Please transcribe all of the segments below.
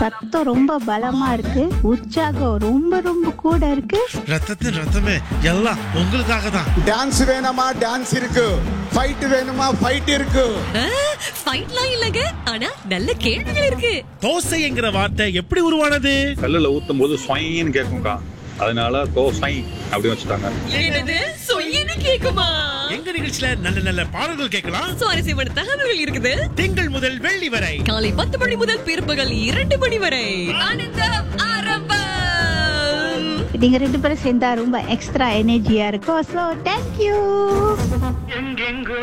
சத்தம் ரொம்ப பலமா இருக்கு உற்சாகம் ரொம்ப ரொம்ப கூட இருக்கு ரத்தத்தின் ரத்தமே எல்லாம் உங்களுக்காக தான் டான்ஸ் வேணுமா டான்ஸ் இருக்கு ஃபைட் வேணுமா ஃபைட் இருக்கு ஃபைட்லாம் இல்லங்க ஆனா நல்ல கேள்விகள் இருக்கு தோசை என்கிற வார்த்தை எப்படி உருவானது கல்லுல ஊத்தும் போது ஸ்வைன்னு கேட்கும்க்கா அதனால தோசை அப்படின்னு வச்சுட்டாங்க என்னது சொய்யன்னு கேக்குமா எங்க நிகழ்ச்சியில நல்ல நல்ல பாடல்கள் கேட்கலாம் சுவாரஸ்யமான தகவல்கள் இருக்குது திங்கள் முதல் வெள்ளி வரை காலை பத்து மணி முதல் பிற்பகல் இரண்டு மணி வரை ஆனந்தம் ஆரம்பம் நீங்க ரெண்டு பேரும் சேர்ந்தா ரொம்ப எக்ஸ்ட்ரா எனர்ஜியா இருக்கும் ஸோ தேங்க்யூ எங்கெங்கோ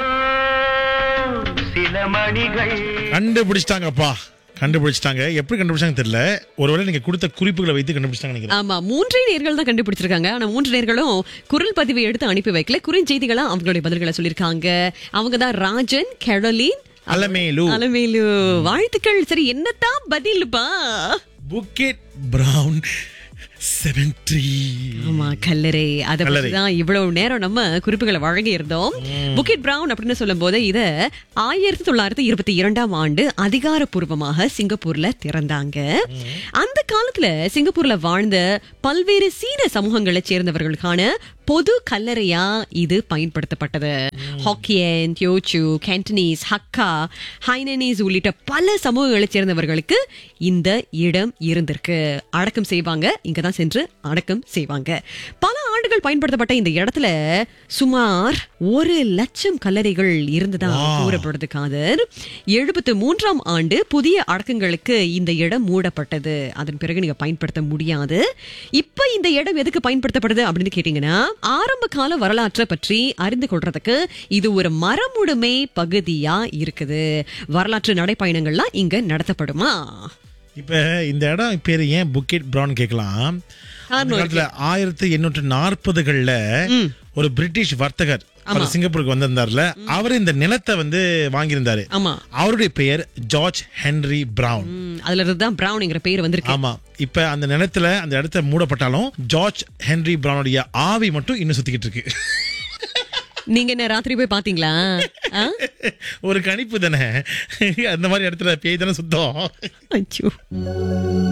சில மணிகள் கண்டுபிடிச்சிட்டாங்கப்பா கண்டுபிடிச்சிட்டாங்க எப்படி கண்டுபிடிச்சாங்க தெரியல ஒருவேளை நீங்க கொடுத்த குறிப்புகளை வைத்து கண்டுபிடிச்சாங்க நினைக்கிறேன் ஆமா மூன்றே நேர்கள் தான் கண்டுபிடிச்சிருக்காங்க ஆனா மூன்று நேர்களும் குரல் பதிவை எடுத்து அனுப்பி வைக்கல குறுஞ்செய்திகளா அவங்களுடைய பதில்களை சொல்லிருக்காங்க அவங்க தான் ராஜன் கெரோலின் அலமேலு அலமேலு வாழ்த்துக்கள் சரி என்னத்தான் பதிலுப்பா புக்கெட் பிரவுன் செவன்ட்ரி ஆமா கல்லறை அத கல்லறை. தான் இவ்வளவு நேரம் நம்ம குறிப்புகளை வழங்கி இருந்தோம் புக்கிட் பிரவுன் அப்படின்னு சொல்லும் போது இத ஆயிரத்தி தொள்ளாயிரத்தி இருபத்தி இரண்டாம் ஆண்டு அதிகாரப்பூர்வமாக சிங்கப்பூர்ல திறந்தாங்க அந்த காலத்துல சிங்கப்பூர்ல வாழ்ந்த பல்வேறு சீன சமூகங்களை சேர்ந்தவர்களுக்கான பொது கல்லறையா இது பயன்படுத்தப்பட்டது ஹாக்கியன் தியோச்சு கேண்டனீஸ் ஹக்கா ஹைனனீஸ் உள்ளிட்ட பல சமூகங்களை சேர்ந்தவர்களுக்கு இந்த இடம் இருந்திருக்கு அடக்கம் செய்வாங்க இங்கதான் சென்று அடக்கம் செய்வாங்க பல ஆண்டுகள் பயன்படுத்தப்பட்ட இந்த இடத்துல சுமார் ஒரு லட்சம் கல்லறைகள் இருந்ததா கூறப்படுது காதர் எழுபத்து மூன்றாம் ஆண்டு புதிய அடக்கங்களுக்கு இந்த இடம் மூடப்பட்டது அதன் பிறகு நீங்க பயன்படுத்த முடியாது இப்ப இந்த இடம் எதுக்கு பயன்படுத்தப்படுது அப்படின்னு கேட்டீங்கன்னா ஆரம்ப கால வரலாற்றை பற்றி அறிந்து கொள்றதுக்கு இது ஒரு மரமுடுமை பகுதியா இருக்குது வரலாற்று நடைப்பயணங்கள்லாம் இங்க நடத்தப்படுமா இப்ப இந்த இடம் பேரு ஏன் புக்கெட் பிரவுன் கேட்கலாம் அந்த காரணம் காலத்துல ஆயிரத்தி எண்ணூற்று நாற்பதுகள்ல ஒரு பிரிட்டிஷ் வர்த்தகர் அவர் சிங்கப்பூருக்கு வந்திருந்தார்ல அவர் இந்த நிலத்தை வந்து வாங்கியிருந்தாரு ஆமா அவருடைய பெயர் ஜார்ஜ் ஹென்ரி பிரவுன் ம், அதுல இருந்து தான் பிரவுன்ங்கிற பேர் வந்திருக்கு ஆமா இப்ப அந்த நிலத்துல அந்த இடத்த மூடப்பட்டாலும் ஜார்ஜ் ஹென்ரி பிரவுனுடைய ஆவி மட்டும் இன்னும் சுத்திக்கிட்டு இருக்கு நீங்க என்ன ராத்திரி போய் பாத்தீங்களா ஆ? ஒரு கணிப்பு தானே அந்த மாதிரி இடத்துல பேய் தானே சுத்தம் அச்சோ